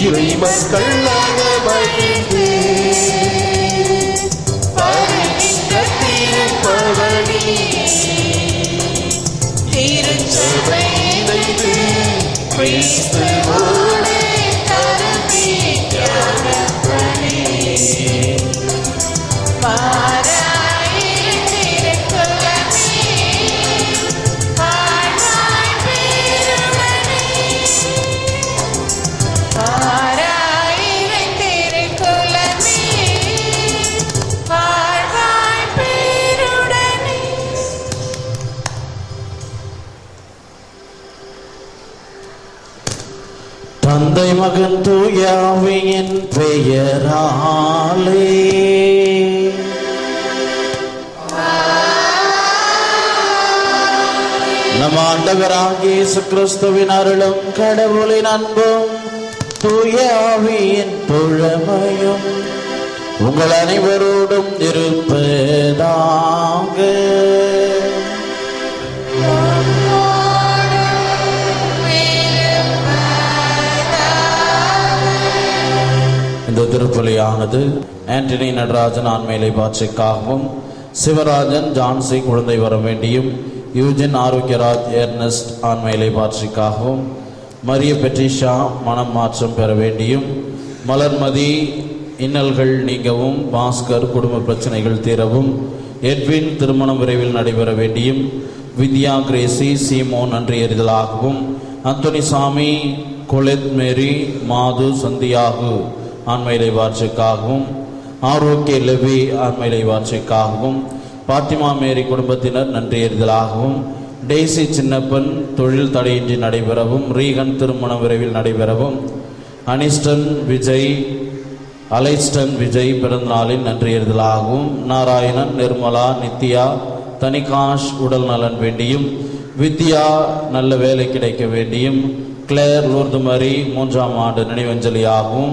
இறை மக்களாக மகிழ்ந்து பரிசுத்த திருப்பவனி திருச்சபை இணைந்து கிறிஸ்துவோடு கருணையான பணி. பாராயின் திருக்குலமே, வாழ்வாய் பெருமனே. பாராயின் திருக்குலமே, வாழ்வாய் பேருடனே தந்தை மகன் தூயாவியின் பெயராலே நம் ஆண்டவராகிய இயேசு கிறிஸ்துவின் அருளும் கடவுளின் அன்பும் தூயாவியின் தொழமையும் உங்கள் அனைவரோடும் இருப்பதாக இந்த திருப்பலியானது ஆண்டனி நடராஜன் ஆண்மையிலை பாட்சிக்காகவும் சிவராஜன் ஜான்சி குழந்தை வர வேண்டியும் யூஜின் ஆரோக்கியராஜ் ஏர்னஸ்ட் ஆண்மையிலை பாட்சிக்காகவும் மரிய பெட்ரிஷா மனம் மாற்றம் பெற வேண்டியும் மலர்மதி இன்னல்கள் நீங்கவும் பாஸ்கர் குடும்ப பிரச்சனைகள் தீரவும் எட்வின் திருமணம் விரைவில் நடைபெற வேண்டியும் வித்யா கிரேசி சீமோன் நன்றி எறிதலாகவும் அந்தோனி சாமி கொலெத் மேரி மாது சந்தியாகு ஆண்மையிலை வார்த்தைக்காகவும் ஆரோக்கிய லெவி ஆண்மையிலை வார்த்தைக்காகவும் பாத்திமா மேரி குடும்பத்தினர் நன்றி எறிதலாகவும் டெய்சி சின்னப்பன் தொழில் தடையின்றி நடைபெறவும் ரீகன் திருமணம் விரைவில் நடைபெறவும் அனிஸ்டன் விஜய் அலைஸ்டன் விஜய் பிறந்தநாளில் நன்றி எறிதலாகவும் நாராயணன் நிர்மலா நித்யா தனிகாஷ் உடல் நலன் வேண்டியும் வித்யா நல்ல வேலை கிடைக்க வேண்டியும் கிளேர் லூர்துமரி மூன்றாம் ஆண்டு நினைவஞ்சலியாகவும்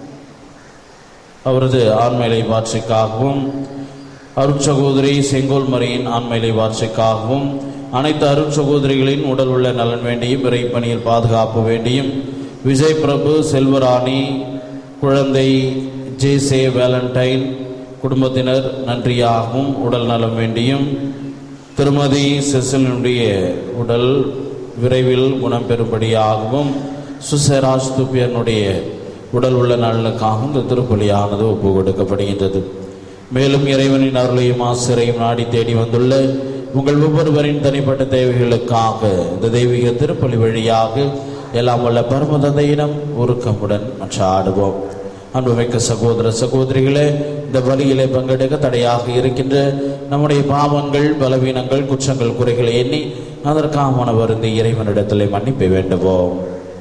அவரது ஆண்மையிலை வாட்சிக்காகவும் அருட்சகோதரி செங்கோல் மரியின் ஆண்மையிலை வாட்சிக்காகவும் அனைத்து அருட்சகோதரிகளின் உடல் உள்ள நலன் வேண்டியும் இறைப்பணியில் பாதுகாப்பு வேண்டியும் விஜய் பிரபு செல்வராணி குழந்தை ஜேசே வேலண்டைன் குடும்பத்தினர் நன்றியாகவும் உடல் நலம் வேண்டியும் திருமதி செசிலினுடைய உடல் விரைவில் குணம் பெறும்படியாகவும் சுசராஜ் துப்பியனுடைய உடல் உள்ள நலனுக்காகவும் இந்த திருப்பலியானது ஒப்பு கொடுக்கப்படுகின்றது மேலும் இறைவனின் அருளையும் ஆசிரையும் நாடி தேடி வந்துள்ள உங்கள் ஒவ்வொருவரின் தனிப்பட்ட தேவைகளுக்காக இந்த தெய்வீக திருப்பலி வழியாக எல்லாம் வல்ல பரமதந்தையிடம் உருக்கமுடன் மன்றாடுவோம் அன்புமிக்க சகோதர சகோதரிகளே இந்த பலியிலே பங்கெடுக்க தடையாக இருக்கின்ற நம்முடைய பாவங்கள் பலவீனங்கள் குற்றங்கள் குறைகளை எண்ணி அதற்காக வருந்தி இறைவனிடத்திலே மன்னிப்பை வேண்டுவோம்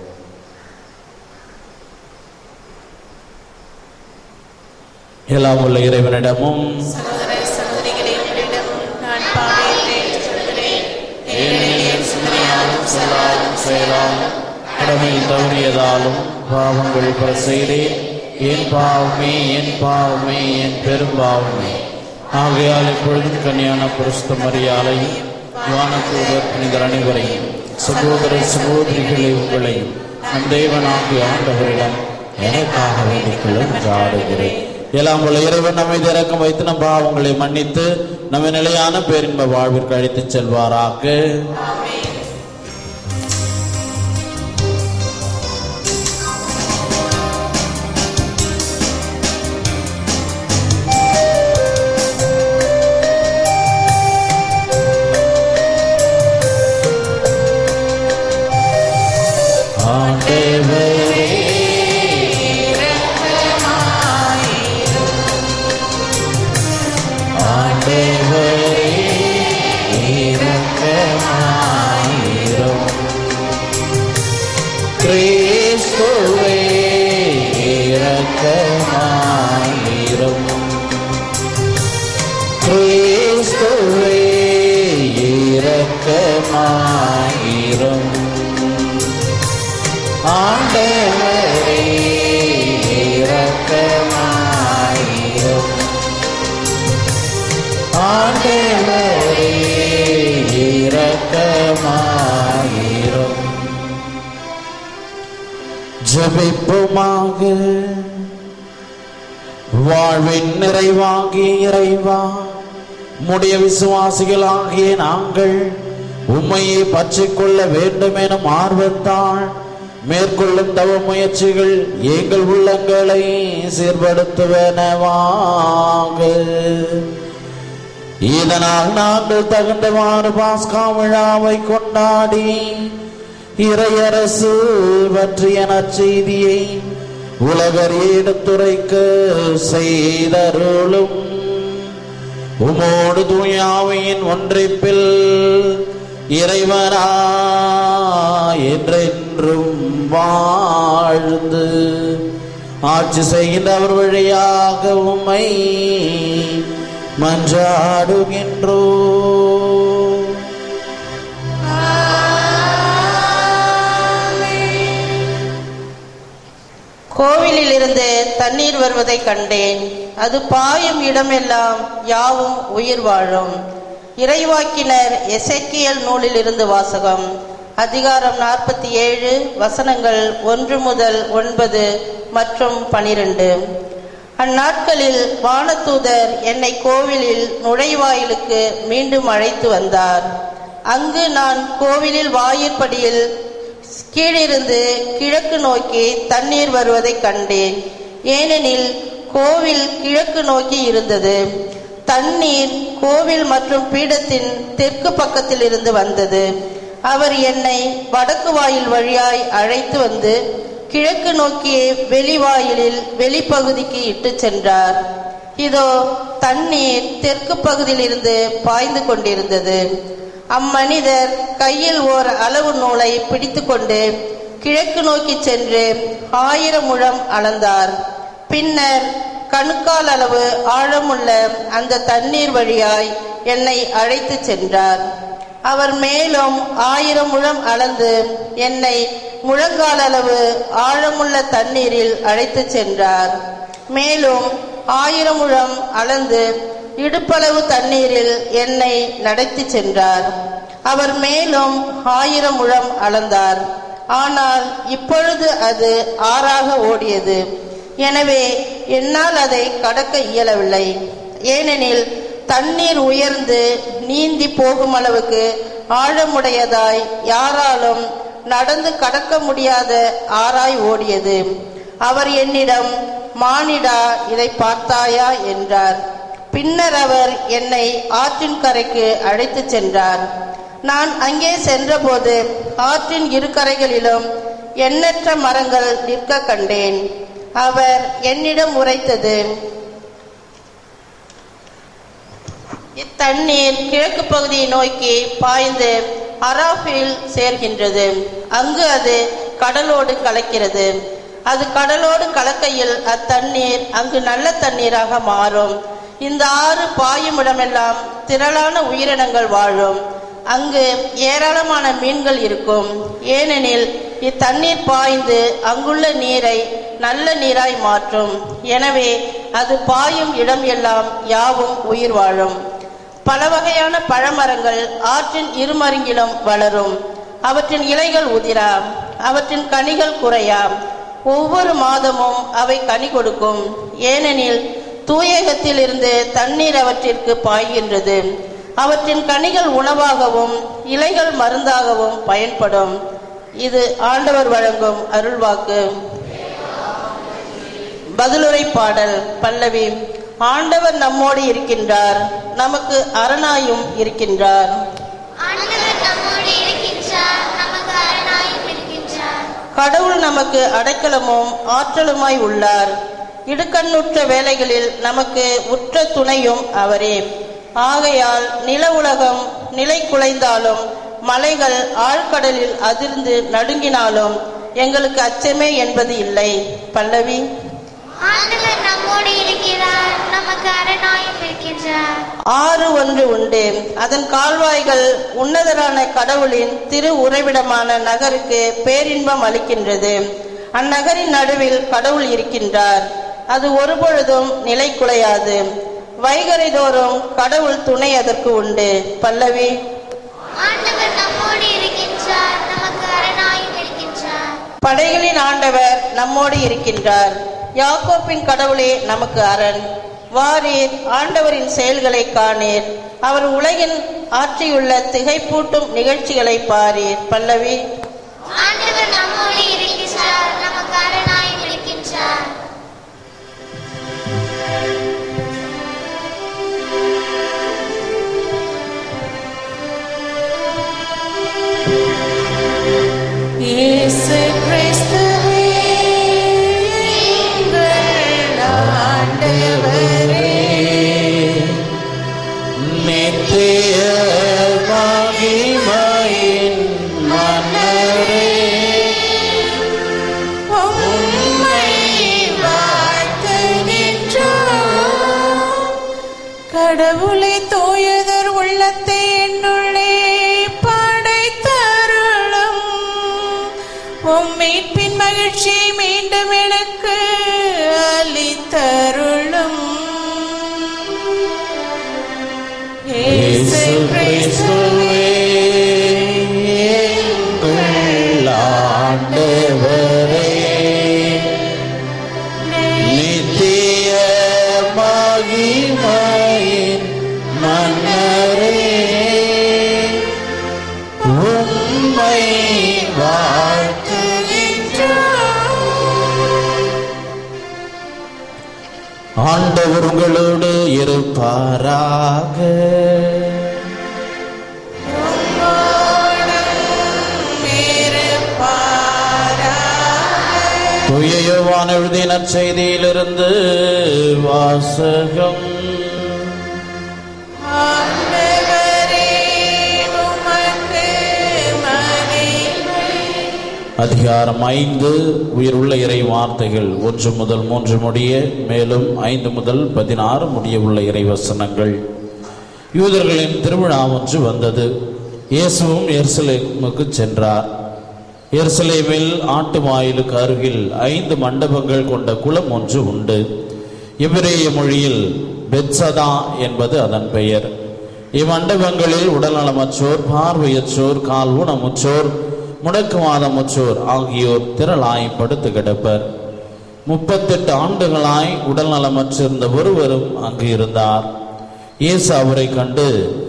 எல்லாம் உள்ள இறைவனிடமும் சகோதர சகோதரிகளே உங்களிடமும் நான் பாவையில்லை சொல்கிறேன் ஏனெனில் என் சிந்தனையாலும் சொல்லாலும் செயலாலும் கடமையில் தவறியதாலும் பாவங்கள் பல செய்தேன் என் பாவமே என் பாவமே என் பெரும் பாவமே ஆகையால் எப்பொழுதும் கன்னியான புருஷத்த மரியாதையும் வானத்தூதர் புனிதர் அனைவரையும் சகோதர சகோதரிகளை உங்களையும் நம் தேவனாகிய ஆண்டவரிடம் எனக்காக வேண்டிக் கொள்ள ஆடுகிறேன் எல்லாம் உள்ள இறைவன் நம்மை இறக்கம் வைத்து நம் பாவங்களை மன்னித்து நம்மை நிலையான பேரின்ப வாழ்விற்கு அழைத்துச் செல்வாராக ஆண்டவரே ஆண்டவரே இரக்கமாயிரும் கிறிஸ்துவே இரக்கமாயிரும் கிறிஸ்துவே இரக்கமாயிரும் ஆண்டவரே இரக்கமாயிரும் ஆண்டவரே இரக்கமாயிரும் ஜெபிப்புமாக வாழ்வின் நிறைவாகிய இறைவா முடைய விசுவாசிகளாகிய நாங்கள் உம்மையை பற்றிக் கொள்ள வேண்டும் எனும் ஆர்வத்தால் மேற்கொள்ளும் தவ முயற்சிகள் எங்கள் உள்ளங்களை சீர்படுத்துவனவாக இதனால் நாங்கள் தகுந்தவாறு பாஸ்கா விழாவை கொண்டாடி இறையரசு பற்றிய நற்செய்தியை உலகறிய எடுத்துரைக்க செய்தருளும் உமோடு தூயாவையின் ஒன்றிப்பில் இறைவனா என்றென்றும் வாழ்ந்து ஆட்சி செய்கின்ற அவர் வழியாக உம்மை மன்றாடுகின்றோ கோவிலில் இருந்து தண்ணீர் வருவதை கண்டேன் அது பாயும் இடமெல்லாம் யாவும் உயிர் வாழும் இறைவாக்கினர் எசேக்கியேல் நூலில் இருந்து வாசகம் அதிகாரம் நாற்பத்தி ஏழு வசனங்கள் ஒன்று முதல் ஒன்பது மற்றும் பனிரெண்டு அந்நாட்களில் வானதூதர் என்னை கோவிலில் நுழைவாயிலுக்கு மீண்டும் அழைத்து வந்தார் அங்கு நான் கோவிலில் வாயிற்படியில் கீழிருந்து கிழக்கு நோக்கி தண்ணீர் வருவதைக் கண்டேன் ஏனெனில் கோவில் கிழக்கு நோக்கி இருந்தது தண்ணீர் கோவில் மற்றும் பீடத்தின் தெற்கு பக்கத்தில் இருந்து வந்தது அவர் என்னை வடக்கு வாயில் வழியாய் அழைத்து வந்து கிழக்கு நோக்கிய வெளிவாயிலில் வெளிப்பகுதிக்கு இட்டுச் சென்றார் இதோ தண்ணீர் தெற்கு பகுதியில் இருந்து பாய்ந்து கொண்டிருந்தது அம்மனிதர் கையில் ஓர் அளவு நூலை பிடித்துக்கொண்டு கிழக்கு நோக்கி சென்று ஆயிரம் முழம் அளந்தார் பின்னர் கணுக்கால் அளவு ஆழமுள்ள அந்த தண்ணீர் வழியாய் என்னை அழைத்து சென்றார் அவர் மேலும் ஆயிரம் முழம் அளந்து என்னை முழங்கால் அளவு ஆழமுள்ள தண்ணீரில் அழைத்து சென்றார் மேலும் ஆயிரம் முழம் அளந்து இடுப்பளவு தண்ணீரில் என்னை நடத்தி சென்றார் அவர் மேலும் ஆயிரம் முழம் அளந்தார் ஆனால் இப்பொழுது அது ஆறாக ஓடியது எனவே என்னால் அதை கடக்க இயலவில்லை ஏனெனில் தண்ணீர் உயர்ந்து நீந்தி போகும் அளவுக்கு ஆழமுடையதாய் யாராலும் நடந்து கடக்க முடியாத ஆறாய் ஓடியது அவர் என்னிடம் மானிடா இதை பார்த்தாயா என்றார் பின்னர் அவர் என்னை ஆற்றின் கரைக்கு அழைத்துச் சென்றார் நான் அங்கே சென்றபோது ஆற்றின் இரு கரைகளிலும் எண்ணற்ற மரங்கள் நிற்க கண்டேன் அவர் என்னிடம் உரைத்தது இத்தண்ணீர் கிழக்கு பகுதியை நோக்கி பாய்ந்து அராஃபில் சேர்கின்றது அங்கு அது கடலோடு கலக்கிறது அது கடலோடு கலக்கையில் அத்தண்ணீர் அங்கு நல்ல தண்ணீராக மாறும் இந்த ஆறு பாயும் இடமெல்லாம் திரளான உயிரினங்கள் வாழும் அங்கு ஏராளமான மீன்கள் இருக்கும் ஏனெனில் இத்தண்ணீர் பாய்ந்து அங்குள்ள நீரை நல்ல நீராய் மாற்றும் எனவே அது பாயும் இடம் எல்லாம் யாவும் உயிர் வாழும் பல வகையான பழமரங்கள் ஆற்றின் இருமருங்கிலும் வளரும் அவற்றின் இலைகள் உதிராம் அவற்றின் கனிகள் குறையாம் ஒவ்வொரு மாதமும் அவை கனி கொடுக்கும் ஏனெனில் தூயகத்தில் இருந்து தண்ணீர் அவற்றிற்கு பாய்கின்றது அவற்றின் கனிகள் உணவாகவும் இலைகள் மருந்தாகவும் பயன்படும் இது ஆண்டவர் வழங்கும் அருள்வாக்கு பதிலுரை பாடல் பல்லவி ஆண்டவர் நம்மோடு இருக்கின்றார் நமக்கு அரணாயும் இருக்கின்றார் ஆண்டவர் நம்மோடு இருக்கின்றார் நமக்கு அரணாயும் இருக்கின்றார் கடவுள் நமக்கு அடைக்கலமும் ஆற்றலுமாய் உள்ளார் இடுக்கண்ணுற்ற வேளைகளில் நமக்கு உற்ற துணையும் அவரே ஆகையால் நில உலகம் நிலை குலைந்தாலும் மலைகள் ஆழ்கடலில் அதிர்ந்து நடுங்கினாலும் எங்களுக்கு அச்சமே என்பது இல்லை பல்லவி ஆண்டவர் நம்மோடு இருக்கிறார் நமக்கு அரணாயும் இருக்கின்றார் ஆறு ஒன்று உண்டு அதன் கால்வாய்கள் உன்னதரான கடவுளின் திரு உறைவிடமான நகருக்கு பேரின்பம் அளிக்கின்றது அந்நகரின் நடுவில் கடவுள் இருக்கின்றார் அது ஒருபொழுதும் நிலை குலையாது வைகரை தோறும் கடவுள் துணை அதற்கு உண்டு பல்லவி ஆண்டவர் நம்மோடு இருக்கின்றார் நமக்கு அரணாயும் இருக்கின்றார் படைகளின் ஆண்டவர் ஆண்டவர் நம்மோடு இருக்கின்றார் யாக்கோப்பின் கடவுளே நமக்கு அரண் வாரீர் ஆண்டவரின் செயல்களை காணீர் அவர் உலகின் ஆற்றியுள்ள திகைப்பூட்டும் நிகழ்ச்சிகளை பாரீர் பல்லவி ஆண்டவர் நம்மோடு இருக்கின்றார் நமக்கு அரணாயும் இருக்கின்றார் இயேசு கிறிஸ்துவே எங்கள் ஆண்டவரே நித்திய மகிமையின் மன்னரே உம்மை வாழ்த்துகின்றோம். கடவுளை தூயதர் உள்ளத்தை என்னுள்ளே படைத்தருளும் உம் மீட்பின் மகிழ்ச்சி மீண்டும் எனக்கு அளித்தருளும் இயேசு கிறிஸ்துவே எங்கள் ஆண்டவரே நித்திய மகிமையின் மன்னரே உம்மை ஆண்டவர் உங்களோடு இருப்பாராக தூய யோவான் எழுதிய நற்செய்தியிலிருந்து வாசகம் அதிகாரம் ஐந்து உயிருள்ள இறை வார்த்தைகள் ஒன்று முதல் மூன்று முடிய மேலும் ஐந்து முதல் பதினாறு முடிய உள்ள இறை வசனங்கள் யூதர்களின் திருவிழா ஒன்று வந்தது இயேசுவும் எருசலேமுக்கு சென்றார் எருசலேமில் ஆட்டு வாயிலுக்கு அருகில் ஐந்து மண்டபங்கள் கொண்ட குளம் ஒன்று உண்டு எபிரேய மொழியில் பெத்சதா என்பது அதன் பெயர் இம்மண்டபங்களில் உடல்நலமற்றோர் பார்வையற்றோர் கால் ஊனமுற்றோர் முடக்குவாதமுற்றோர் ஆகியோர் திரளாய் படுத்து கிடப்பர் முப்பத்தெட்டு ஆண்டுகளாய் உடல்நலமற்றிருந்த ஒருவரும் அங்கு இருந்தார் இயேசு அவரை கண்டு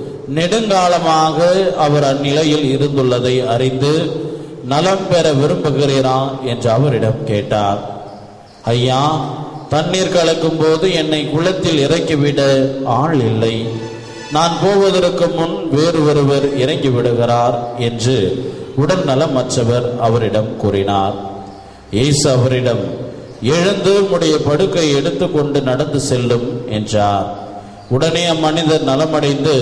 நெடுங்காலமாக அவர் அந்நிலையில் இருந்துள்ளதை அறிந்து நலம் பெற விரும்புகிறீரா என்று அவரிடம் கேட்டார் ஐயா தண்ணீர் கலக்கும் போது என்னை குளத்தில் இறக்கிவிட ஆள் இல்லை நான் போவதற்கு முன் வேறு ஒருவர் இறங்கி விடுகிறார் என்று உடல் நலமற்றவர் அவரிடம் கூறினார் இயேசு அவரிடம் எழுந்து உம்முடைய படுக்கை எடுத்துக்கொண்டு நடந்து செல்லும் என்றார் உடனே அம்மனிதர் நலமடைந்து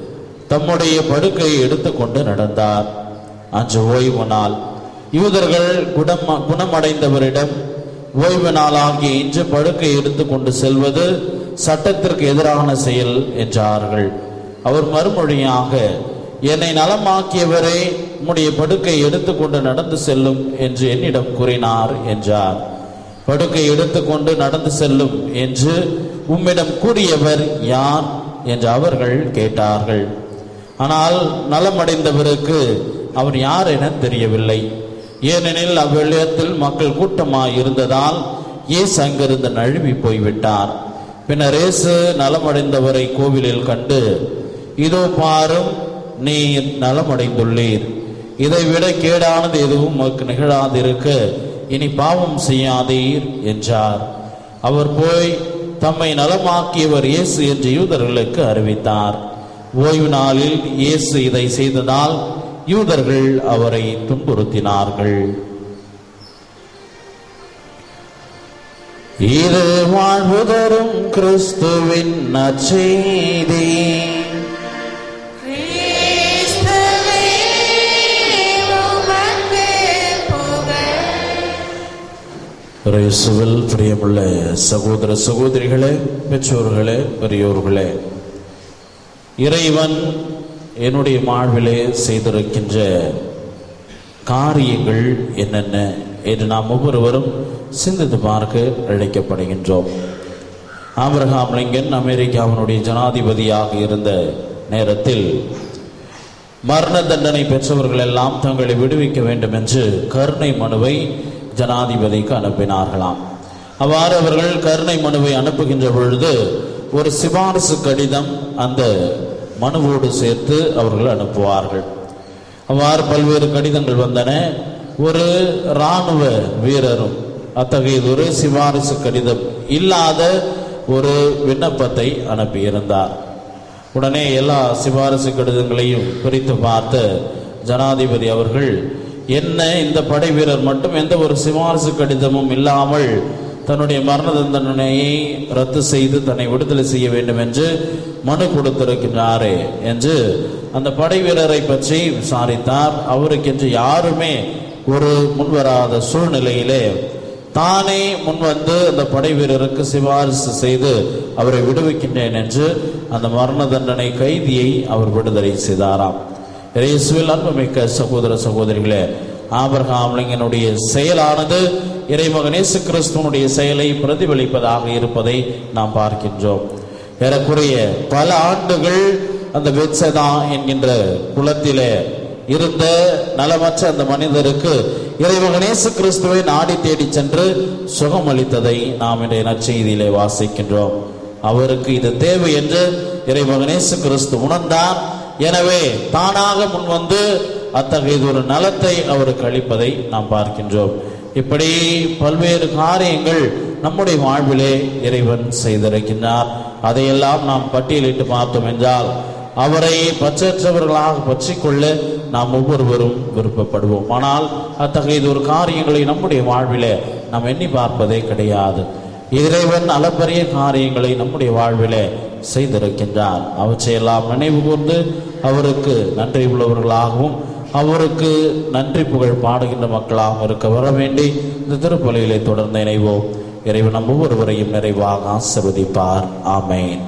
தம்முடைய படுக்கையை எடுத்துக்கொண்டு நடந்தார் அன்று ஓய்வு நாள் யூதர்கள் குணம் குணமடைந்தவரிடம் ஓய்வு நாளாகிய இன்று படுக்கை எடுத்துக்கொண்டு செல்வது சட்டத்திற்கு எதிரான செயல் என்றார்கள் அவர் மறுமொழியாக என்னை நலமாக்கியவரே உம்முடைய படுக்கை எடுத்துக்கொண்டு நடந்து செல்லும் என்று என்னிடம் கூறினார் என்றார் படுக்கை எடுத்துக்கொண்டு நடந்து செல்லும் என்று உம்மிடம் கூறியவர் யார் என்று அவர்கள் கேட்டார்கள் ஆனால் நலமடைந்தவருக்கு அவர் யார் என தெரியவில்லை ஏனெனில் அவ்விடத்தில் மக்கள் கூட்டமாய் இருந்ததால் இயேசு அங்கிருந்து நழுவி போய்விட்டார் பின்னர் இயேசு நலமடைந்தவரை கோவிலில் கண்டு இதோ பாரும் நீர் நலமடைந்துள்ளீர் இதைவிட கேடானது எதுவும் உமக்கு நிகழாதிருக்க இனி பாவம் செய்யாதீர் என்றார் அவர் போய் தம்மை நலமாக்கியவர் இயேசு என்று யூதர்களுக்கு அறிவித்தார் ஓய்வு நாளில் இயேசு இதை செய்ததால் யூதர்கள் அவரை துன்புறுத்தினார்கள் இது வாழ்வு தரும் கிறிஸ்துவின் நற்செய்தி கிறிஸ்துவே, உமக்கு புகழ். இயேசுவில் பிரியமுள்ள சகோதர சகோதரிகளே பெற்றோர்களே பெரியோர்களே இறைவன் என்னுடைய வாழ்விலே செய்திருக்கின்ற காரியங்கள் என்னென்ன என்று நாம் ஒவ்வொருவரும் சிந்தித்து பார்க்க அழைக்கப்படுகின்றோம் ஆபிரகாம் லிங்கன் அமெரிக்காவினுடைய ஜனாதிபதியாக இருந்த நேரத்தில் மரண தண்டனை பெற்றவர்கள் எல்லாம் தங்களை விடுவிக்க வேண்டும் என்று கருணை மனுவை ஜனாதிபதிக்கு அனுப்பினார்களாம் அவ்வாறு அவர்கள் கருணை மனுவை அனுப்புகின்ற பொழுது ஒரு சிபாரிசு கடிதம் அந்த மனுவோடு சேர்த்து அவர்கள் அனுப்புவார்கள் அவ்வாறு பல்வேறு கடிதங்கள் வந்தன ஒரு இராணுவ வீரரும் அத்தகையதொரு சிபாரிசு கடிதம் இல்லாத ஒரு விண்ணப்பத்தை அனுப்பியிருந்தார் உடனே எல்லா சிபாரிசு கடிதங்களையும் பிரித்து பார்த்த ஜனாதிபதி அவர்கள் என்ன இந்த படை வீரர் மட்டும் எந்த ஒரு சிபாரிசு கடிதமும் இல்லாமல் தன்னுடைய மரண தண்டனையை ரத்து செய்து தன்னை விடுதலை செய்ய வேண்டும் என்று மனு கொடுத்திருக்கிறாரே என்று அந்த படை வீரரை பற்றி விசாரித்தார் அவருக்கென்று யாருமே ஒரு முன்வராத சூழ்நிலையிலே தானே முன்வந்து அந்த படை வீரருக்கு சிபாரிசு செய்து அவரை விடுவிக்கின்றேன் என்று அந்த மரண தண்டனை கைதியை அவர் விடுதலை செய்தாராம் இயேசுவில் அன்புமிக்க சகோதர சகோதரிகளே ஆபிரகாம் லிங்கனுடைய செயலானது இறைமகன் இயேசு கிறிஸ்துவனுடைய செயலை பிரதிபலிப்பதாக இருப்பதை நாம் பார்க்கின்றோம் ஏறக்குறைய பல ஆண்டுகள் அந்த பெத்சதா என்கின்ற குலத்திலே இருந்த நலமற்ற அந்த மனிதருக்கு இறைமகன் இயேசு கிறிஸ்துவை நாடி தேடி சென்று சுகமளித்ததை நாம் இன்றைய நற்செய்தியிலே வாசிக்கின்றோம் அவருக்கு இது தேவை என்று இறைமகன் இயேசு கிறிஸ்து உணர்ந்தார் எனவே தானாக முன்வந்து அத்தகைய ஒரு நலத்தை அவருக்கு அளிப்பதை நாம் பார்க்கின்றோம் இப்படி பல்வேறு காரியங்கள் நம்முடைய வாழ்விலே இறைவன் செய்திருக்கின்றார் அதையெல்லாம் நாம் பட்டியலிட்டு பார்த்தோம் என்றால் அவரை பற்றற்றவர்களாக பற்றிக்கொள்ள நாம் ஒவ்வொருவரும் விருப்பப்படுவோம் ஆனால் அத்தகைய ஒரு காரியங்களை நம்முடைய வாழ்விலே நாம் எண்ணி பார்ப்பதே கிடையாது இறைவன் அளப்பரிய காரியங்களை நம்முடைய வாழ்விலே செய்திருக்கின்றார் அவற்றையெல்லாம் நினைவு கூர்ந்து அவருக்கு நன்றி உள்ளவர்களாகவும் அவருக்கு நன்றி புகழ் பாடுகின்ற மக்களாகவும் இருக்க வர வேண்டி இந்த திருப்பலிகளை தொடர்ந்து இணைவோம் இறைவன் நம் ஒவ்வொருவரையும் நிறைவாக ஆசிர்வதிப்பார் ஆமென்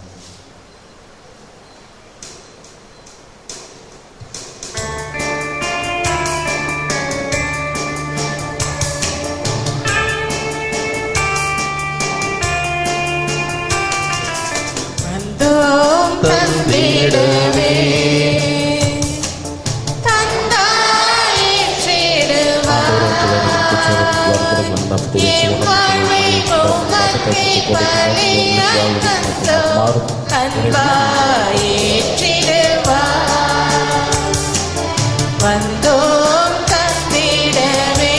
வந்தோம் தந்திடவே தந்தாயிற்றிடுவார் என் வாழ்வை உமக்கே பலியாய் தந்தோம் அன்பாயிற்றிடுவார் வந்தோம் தந்திடவே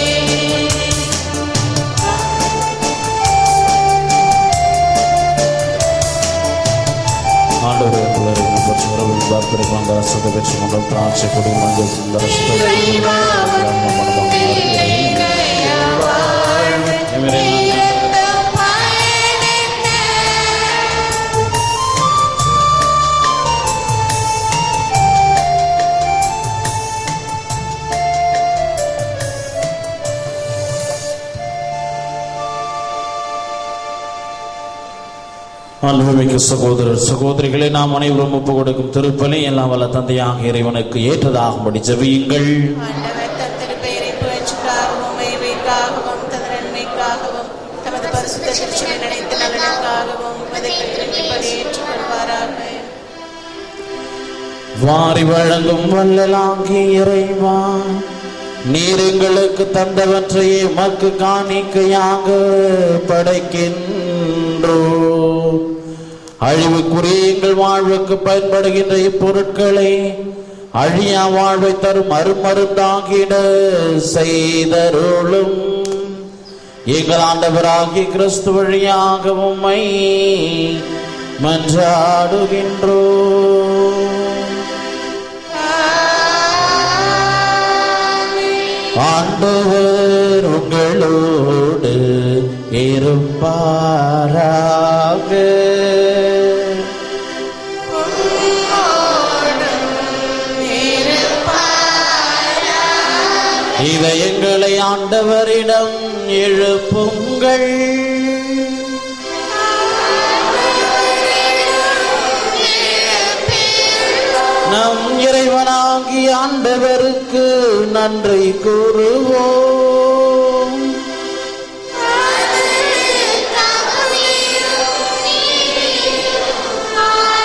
ஆண்டவரை புலரின் பற்றி உறவில் பார்த்திருப்பாங்க அரசத்தை பெற்று கொண்டோம் திராட்சை கொடி மஞ்சள் இந்த இறைவா உயர்ந்த பயனென்ன அன்புமிக்க சகோதரர் சகோதரிகளை நாம் அனைவரும் ஒப்பு கொடுக்கும் திருப்பலி எல்லாம் வல்ல தந்தையாக இறைவனுக்கு ஏற்றதாகும்படி ஜெபியுங்கள் ஆண்டவர் தம் திருப்பெயரை புகழ்ச்சிக்காகவும் மகிமைக்காகவும் தமது நன்மைக்காகவும் தமது பரிசுத்த திருச்சபை நினைத்த நலனுக்காகவும் உமது திருப்பலி ஏற்றுக்கொள்வாராக வாரி வழங்கும் வல்லலாகி இறைவா நீர் எங்களுக்கு தந்தவற்றையே மக்கு காணிக்கையாக படைக்கின்றோ அழிவுக்குரிய எங்கள் வாழ்வுக்கு பயன்படுகின்ற இப்பொருட்களை அழியா வாழ்வை தரும் அருமருந்தாகிட செய்தருளும் எங்கள் ஆண்டவராகி கிறிஸ்து வழியாக உம்மை மன்றாடுகின்றோ ஆண்டவர் உங்களோடு இருப்பாராக இதயங்களை ஆண்டவரிடம் எழுப்புங்கள் நம் இறைவனாகி ஆண்டவருக்கு நன்றி கூறுவோம்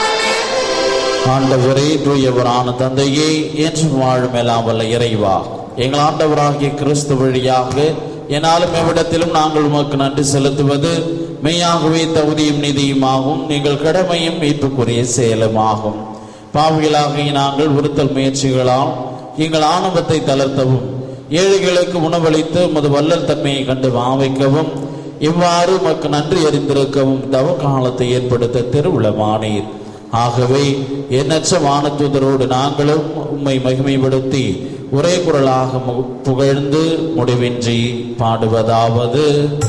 ஆண்டவரே தூயவரான தந்தையே என்று வாழும் எல்லாம் வல்ல இறைவா எங்கள் ஆண்டவராகிய கிறிஸ்து வழியாக என்னாலும் எவ்விடத்திலும் நாங்கள் உமக்கு நன்றி செலுத்துவது மெய்யாகவே தகுதியும் நிதியுமாகும் நீங்கள் கடமையும் மீட்புக்குரிய செயலுமாகும் பாவிகளாகிய நாங்கள் உறுத்தல் முயற்சிகளால் எங்கள் ஆணவத்தை தளர்த்தவும் ஏழைகளுக்கு உணவளித்து உமது வல்லல் தன்மையை கண்டு வாவைக்கவும் இவ்வாறு உமக்கு நன்றி அறிந்திருக்கவும் தவ காலத்தை ஏற்படுத்த திருவிழமானீர் ஆகவே எண்ணற்ற வானதூதரோடு நாங்களும் உம்மை மகிமைப்படுத்தி ஒரே குரலாக மு- புகழ்ந்து முடிவின்றி பாடுவதாவது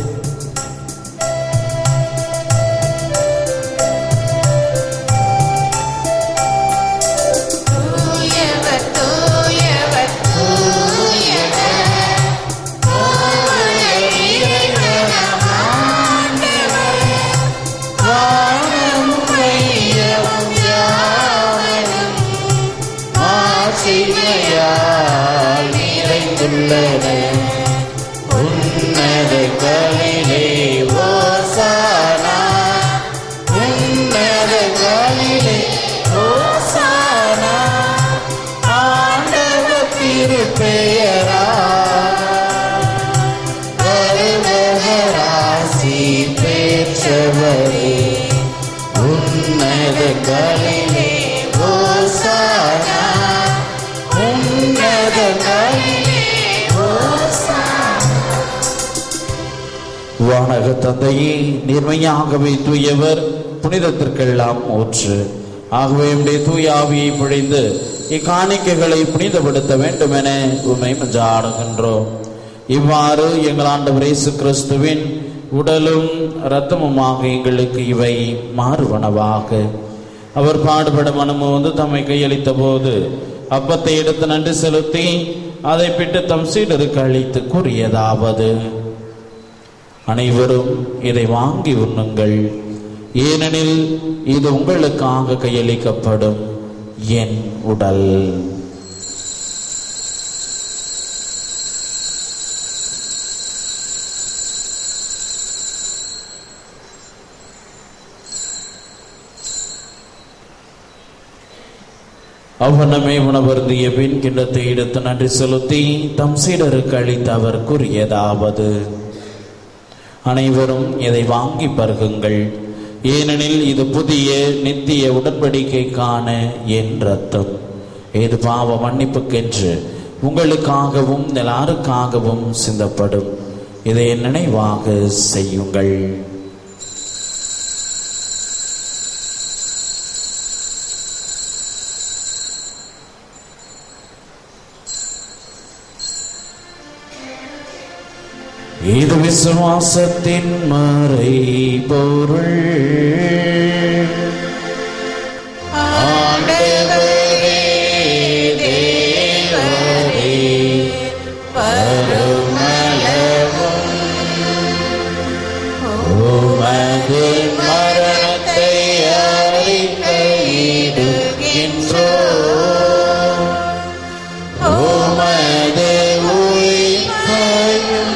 தூயவர் தூயவர் தூயவர் தூய இறைவனாம் ஆண்டவர் வானமும் மையமும் யாவரும் ஆசிமையால் நிறைந்துள்ளன உன்னதங்களிலே ஓசானா உன்னதங்களிலே ஓசானா ஆண்டவர் திருப்பெயரா வருவராசி பெற்றவரே உன்னதங்களிலே ஓசானா உன்னதங்களிலே வானக தந்தையே நேர்மையாகவே தூயவர் புனிதத்திற்கெல்லாம் ஊற்று ஆகவே உடைய தூய ஆவியை பொழிந்து இக்காணிக்கைகளை புனிதப்படுத்த வேண்டும் என உண்மை மஞ்சாடுகின்றோம் இவ்வாறு எங்கள் ஆண்டவர் இயேசு கிறிஸ்துவின் உடலும் இரத்தமுமாக எங்களுக்கு இவை மாறுவனவாக அவர் பாடுபடும் அனுபவம் வந்து தம்மை கையளித்த போது அப்பத்தை எடுத்து நன்றி செலுத்தி அதை பிட்டு தம் சீடருக்கு அளித்து கூறியதாவது அனைவரும் இதை வாங்கி உண்ணுங்கள் ஏனெனில் இது உங்களுக்காக கையளிக்கப்படும் என் உடல் அவ்வனமே உணவருந்திய பின் கிண்ணத்தை எடுத்து நன்றி செலுத்தி தம் சீடருக்கு அளித்து அவர் கூறியதாவது அனைவரும் இதை வாங்கி பருகுங்கள் ஏனெனில் இது புதிய நித்திய உடன்படிக்கைக்கான என் ரத்தம் இது பாவ மன்னிப்புக்கென்று உங்களுக்காகவும் எல்லாருக்காகவும் சிந்தப்படும் இதை என் நினைவாக செய்யுங்கள் இது விசுவாசத்தின் மறை பொருள் ஆண்டவரே தேவரே பருமளவும் உமது மரணத்தை அறிக்கையிடுகின்றோம் உமது உயிர்ப்பையும்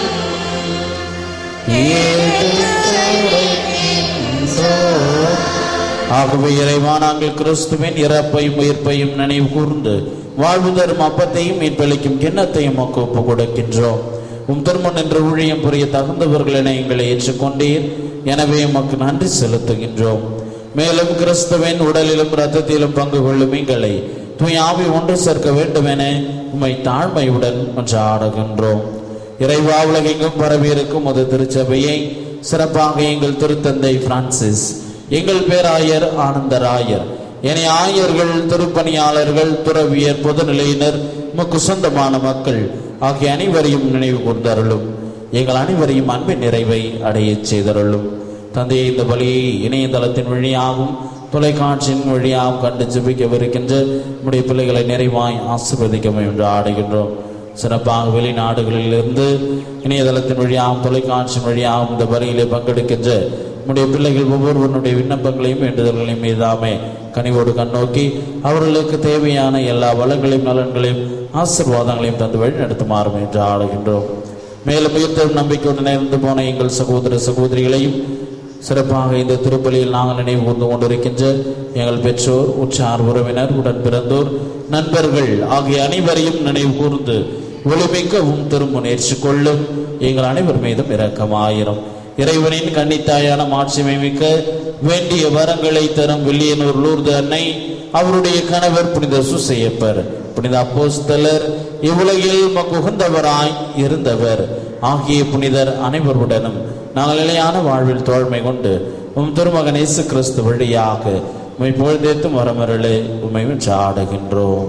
ஆகவே இறைவா நாங்கள் கிறிஸ்துவின் இறப்பையும் உயிர்ப்பையும் நினைவு கூர்ந்து வாழ்வு தரும் அப்பத்தையும் மீட்பளிக்கும் கிண்ணத்தையும் உமக்கு ஒப்புக் கொடுக்கின்றோம் உம் திருமண் என்ற ஊழியம் புரிய தகுந்தவர்கள் என எங்களை ஏற்றுக்கொண்டீர் எனவே உமக்கு நன்றி செலுத்துகின்றோம் மேலும் கிறிஸ்துவின் உடலிலும் இரத்தத்திலும் பங்கு கொள்ளும் எங்களை தூய் ஆவி ஒன்று சேர்க்க வேண்டும் என உம்மை தாழ்மையுடன் மன்றாடுகின்றோம் இறைவா உலகெங்கும் பரவியிருக்கும் ஒரு திருச்சபையை சிறப்பாக எங்கள் திருத்தந்தை பிரான்சிஸ் எங்கள் பேராயர் ஆனந்தராயர் என ஆயர்கள் திருப்பணியாளர்கள் துறவியர் பொதுநிலையினர் உமக்கு சொந்தமான மக்கள் ஆகிய அனைவரையும் நினைவு கூர்ந்தருளும் எங்கள் அனைவரையும் அன்பின் நிறைவை அடையச் செய்தருளும் தந்தையை இந்த பலியை இணையதளத்தின் வழியாகவும் தொலைக்காட்சியின் வழியாகவும் கண்டு ஜெபிக்கவிருக்கின்ற நம்முடைய பிள்ளைகளை நிறைவாய் ஆசீர்வதிக்க என்று ஆடுகின்றோம் சிறப்பாக வெளிநாடுகளிலிருந்து இணையதளத்தின் வழியாகவும் தொலைக்காட்சியின் வழியாகவும் இந்த பலியிலே பங்கெடுக்கின்ற நம்முடைய பிள்ளைகள் ஒவ்வொருவருடைய விண்ணப்பங்களையும் வேண்டுதல்களையும் மீதாமே கனிவோடு கண்ணோக்கி அவர்களுக்கு தேவையான எல்லா வளங்களையும் நலன்களையும் ஆசீர்வாதங்களையும் தந்து வழி நடத்துமாறும் என்று ஆடுகின்றோம் மேலும் உயிர்த்தெழும் நம்பிக்கையுடன் இருந்து போன எங்கள் சகோதர சகோதரிகளையும் சிறப்பாக இந்த திருப்பலியில் நாங்கள் நினைவு கூர்ந்து கொண்டிருக்கின்ற எங்கள் பெற்றோர் உற்றார் உறவினர் உடன் பிறந்தோர் நண்பர்கள் ஆகிய அனைவரையும் நினைவு கூர்ந்து ஒளிமிக்கவும் திருமுனேற்று கொள்ளும் எங்கள் அனைவர் மீதும் இரக்கமாயிரும் இறைவனின் கன்னித்தாயான மாட்சிமை மிக்க வேண்டிய வரங்களை தரும் வில்லியனூர் லூர்து அன்னை அவருடைய கணவர் புனித சுசையப்பர் புனித அப்போஸ்தலர் இவ்வுலகில் மகுந்தவராய் இருந்தவர் ஆகிய புனிதர் அனைவருடனும் நாங்கள் நிலையான வாழ்வில் தோழ்மை கொண்டு உம் திருமகன் இயேசு கிறிஸ்து வழியாக உம்மை புகழ்ந்தேத்தும் வரமருளே உம்மை சாடுகின்றோம்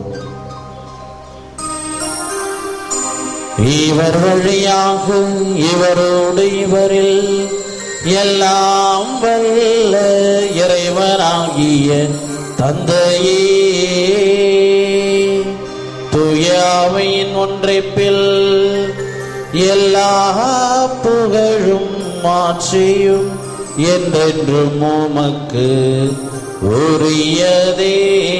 இவர் வழியாக இவரோடு இவரில் எல்லாம் வல்ல இறைவனாகிய தந்தையே துயாவையின் ஒன்றைப்பில் எல்லா புகழும் மாற்றியும் என்றென்றும் உமக்கு உரியதே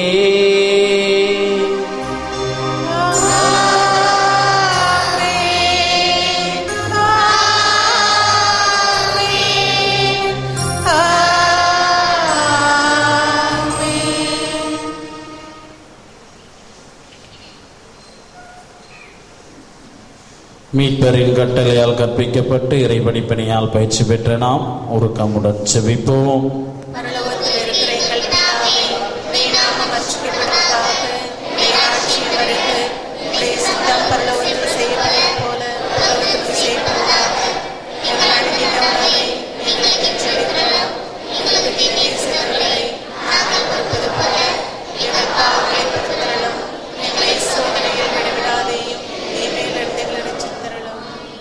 மீட்பரின் கட்டளையால் கற்பிக்கப்பட்டு இறைபணிப்பணியால் பயிற்சி பெற்ற நாம் உருக்கமுடன் செவிப்போம் பரலோகத்தில் இருக்கிற எங்கள் பிதாவே, உம்முடைய நாமம் அர்ச்சிக்கப்படுவதாக, உம்முடைய ராஜ்யம் வருக, உம்முடைய சித்தம் பரலோகத்தில் செய்யப்படுவது போல உலகத்திலும் செய்யப்படுவதாக. எங்கள் அனுதின உணவை எங்களுக்கு இன்று அளித்தருளும். எங்களுக்கு தீமையை செய்தவர்களை நாங்கள் பொறுப்பது போல எங்கள் பாவங்களை பொறுத்தருளும். எங்களை சோதனையில் விடவிடாதேயும் தீமையிலிருந்து எங்களை ரட்சித்தருளும்.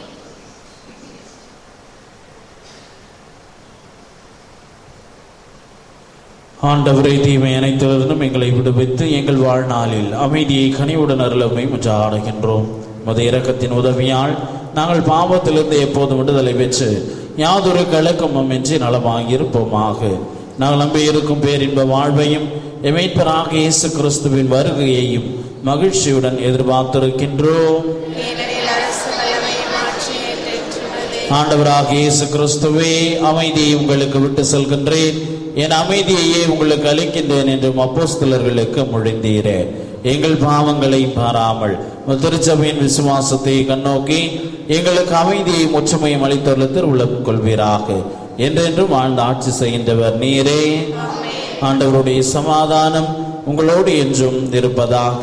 ஆண்டவரை தீமை அனைத்திலிருந்தும் எங்களை விடுவித்து எங்கள் வாழ்நாளில் அமைதியை கனிவுடன் அருளமை ஆடுகின்றோம் மத இரக்கத்தின் உதவியால் நாங்கள் பாவத்திலிருந்து எப்போதும் விடுதலை பெற்று யாதொரு கலக்கமும் இன்றி நலமாகியிருப்போமாக நாங்கள் நம்பியிருக்கும் பேரின்ப வாழ்வையும் எமைப்பராக இயேசு கிறிஸ்துவின் வருகையையும் மகிழ்ச்சியுடன் எதிர்பார்த்திருக்கின்றோம் ஏனெனில் அரசு வல்லமையும் ஆட்சியும் என்றென்றும் உள்ளதே. ஆண்டவராக இயேசு கிறிஸ்துவே அமைதியை உங்களுக்கு விட்டு செல்கின்றேன் என் அமைதியையே உங்களுக்கு அளிக்கின்றேன் என்றும் அப்போஸ்தலர்களுக்கு மொழிந்தீரே எங்கள் பாவங்களை பாராமல் உம் திருச்சபையின் விசுவாசத்தை கண்ணோக்கி எங்களுக்கு அமைதியை முற்றுமையும் அளித்துள்ள திருவுள்ளம் கொள்வீராக என்றென்றும் வாழ்ந்து ஆட்சி செய்கின்றவர் நீரே ஆண்டவருடைய சமாதானம் உங்களோடு என்றும் இருப்பதாக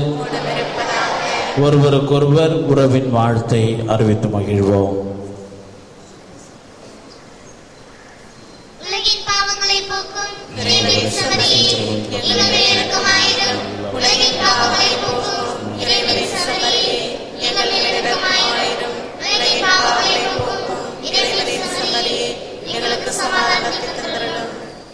ஒருவருக்கொருவர் உறவின் வாழ்த்தை அறிவித்து மகிழ்வோம் உலகின் பாவங்களை போக்கும் இறைவனின் சமரியே எங்கள் மேல் இரக்கமாயிரும் உலகின் பாவங்களை போக்கும் இறைவனின் சமரியே எங்கள் மேல் இரக்கமாயிரும் உலகின் பாவங்களை போக்கும் இறைவனின் சமரியே எங்களுக்கு சமாதானத்தை தந்தருளும்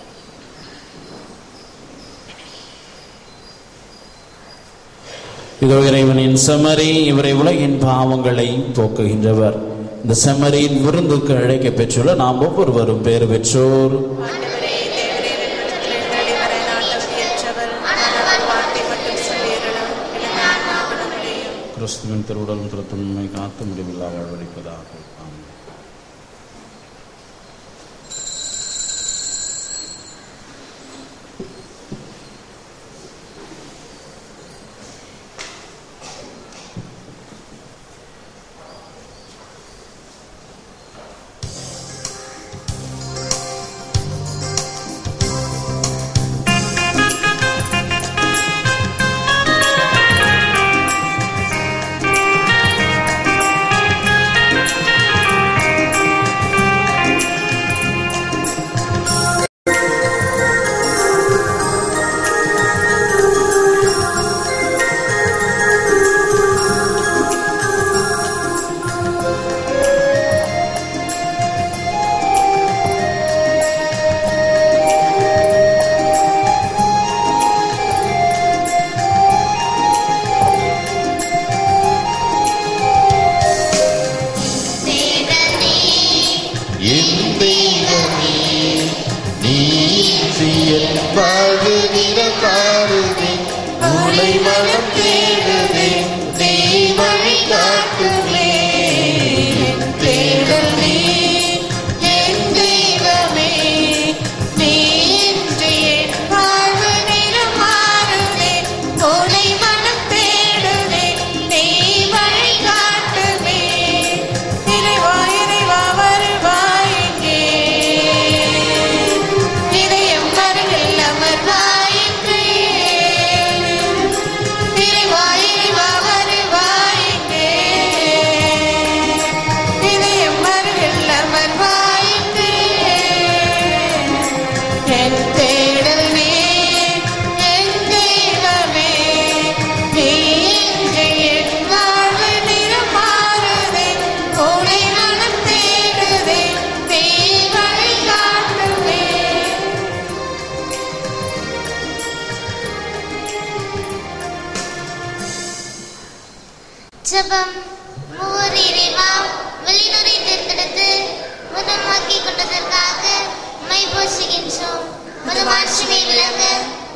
இதோ இறைவனின் செம்மறி இவரை உலகின் பாவங்களை போக்குகின்றவர் இந்த செம்மறியின் விருந்துக்கு அழைக்க பெற்றுள்ள நாம் ஒவ்வொருவரும் பேறு பெற்றோர் ஆண்டவரே தேவரே என்னிடத்தில் எழுந்தருளி வர நான் தகுதியற்றவர் ஆனால் வார்த்தை மட்டும் சொல்லிடலாம் எனக்கு ஆன்மா குணமடையும் கிறிஸ்துவின் திருவுடலும் திருத்தன்மை காத்து முடிவில்லா வாழ்வழிப்பதாக ஆமென். ஆண்டவரே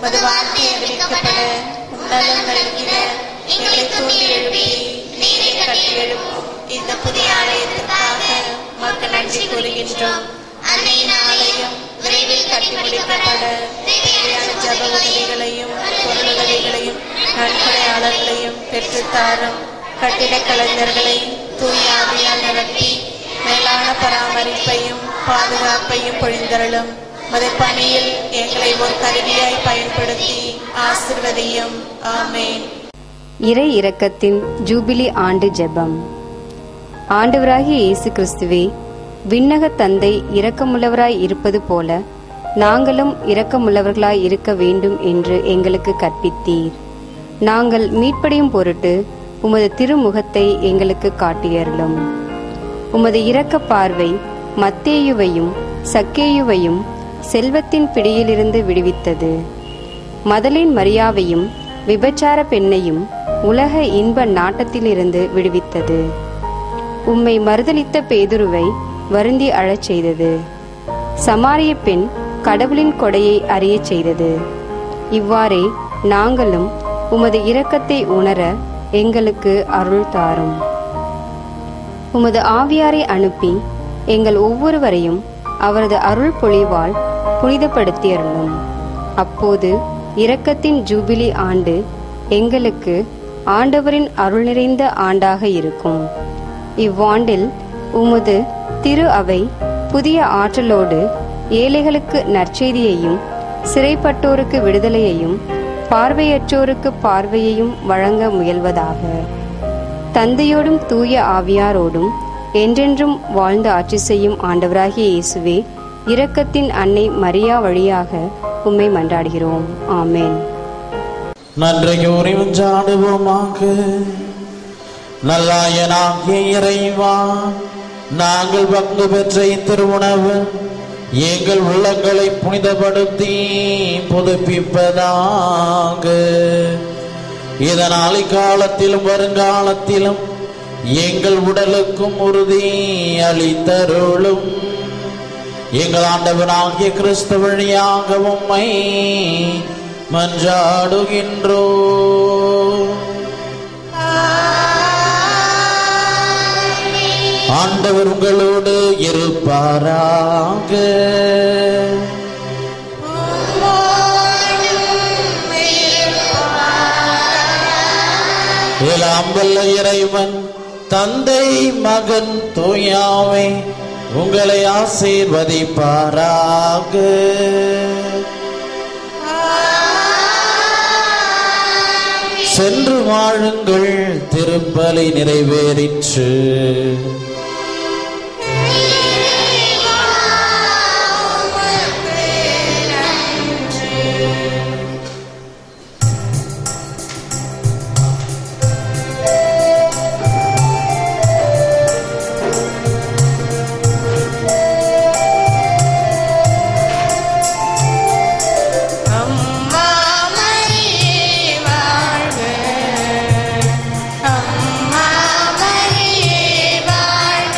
உமது வார்த்தை அறிவிக்கப்பட உன்னதம் நல்கிட எங்களை தூண்டி எழுப்பி நீரை கட்டி எழுப்பும் இந்த புதிய ஆலயத்திற்காக மக்கள் நன்றி கூறுகின்றோம் அன்னையின் ஆலயம் விரைவில் கட்டி முடிக்கப்பட தேவையான ஜப உதவிகளையும் பொருள் உதவிகளையும் நன்கொடையாளர்களையும் பெற்றுத்தாரும் கட்டிடக் கலைஞர்களை தூய ஆவியால் நிரப்பி மேலான பராமரிப்பையும் பாதுகாப்பையும் பொழிந்தருளும் மது பணியில் எங்களை ஒரு கருவியாய் பயன்படுத்தி ஆசிர்வதியும் ஆமேன் இறை இரக்கத்தின் ஜூபிலி ஆண்டு ஜெபம் ஆண்டவராகிய இயேசு கிறிஸ்துவே விண்ணக தந்தை இரக்கமுள்ளவராய் இருப்பது போல நாங்களும் இரக்கமுள்ளவர்களாய் இருக்க வேண்டும் என்று எங்களுக்கு கற்பித்தீர் நாங்கள் மீட்படையும் பொருட்டு உமது திருமுகத்தை எங்களுக்கு காட்டியருளும் உமது இரக்க பார்வை மத்தேயுவையும் சக்கேயுவையும் செல்வத்தின் பிடியிலிருந்து விடுவித்தது மதலின் மரியாவையும் விபச்சார பெண்ணையும் உலக இன்ப நாட்டத்திலிருந்து விடுவித்தது உம்மை மறுதலித்த பேதுருவை வருந்தி அழச் செய்தது சமாரிய பெண் கடவுளின் கொடையை அறியச் செய்தது இவ்வாறே நாங்களும் உமது இரக்கத்தை உணர எங்களுக்கு அருள் தாரும் உமது ஆவியாரை அனுப்பி எங்கள் ஒவ்வொருவரையும் அவரது அருள் பொழிவால் புனிதப்படுத்தியருளும் அப்போது இரக்கத்தின் ஜூபிலி ஆண்டு எங்களுக்கு ஆண்டவரின் அருள் நிறைந்த ஆண்டாக இருக்கும் இவ்வாண்டில் உமது திரு அவை புதிய ஆற்றலோடு ஏழைகளுக்கு நற்செய்தியையும் சிறைப்பட்டோருக்கு விடுதலையையும் பார்வையற்றோருக்கு பார்வையையும் வழங்க முயல்வதாக தந்தையோடும் தூய ஆவியாரோடும் என்றென்றும் வாழ்ந்து ஆட்சி செய்யும் ஆண்டவராகிய இயேசுவே இரக்கத்தின் அன்னை மரியா வழியாக உம்மை மன்றாடுகிறோம் ஆமேன் நன்றைக்கு உரிவஞ்சாடுவோமாக நல்லாயனாகிய இறைவா நாங்கள் பங்கு பெற்ற இத்திருவுணவு எங்கள் உள்ளங்களை புனிதப்படுத்தி புதுப்பிப்பதாக இதனால் இக்காலத்திலும் வருங்காலத்திலும் எங்கள் உடலுக்கும் உறுதி அளித்தருளும் எங்கள் ஆண்டவனாகிய கிறிஸ்து வழியாக உம்மை மன்றாடுகின்றோ ஆண்டவர் உங்களோடு இருப்பாராக எல்லாம் வல்ல இறைவன் தந்தை மகன் தூயாவை உங்களை ஆசீர்வதிப்பாராக சென்று வாழுங்கள் திருப்பலி நிறைவேறிற்று அம்மா மரியே வாழ்க அம்மா மரியே வாழ்க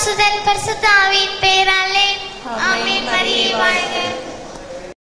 சுதன் பரிசுத்த ஆவியின் பெயராலே ஆமென் மரியே வாழ்க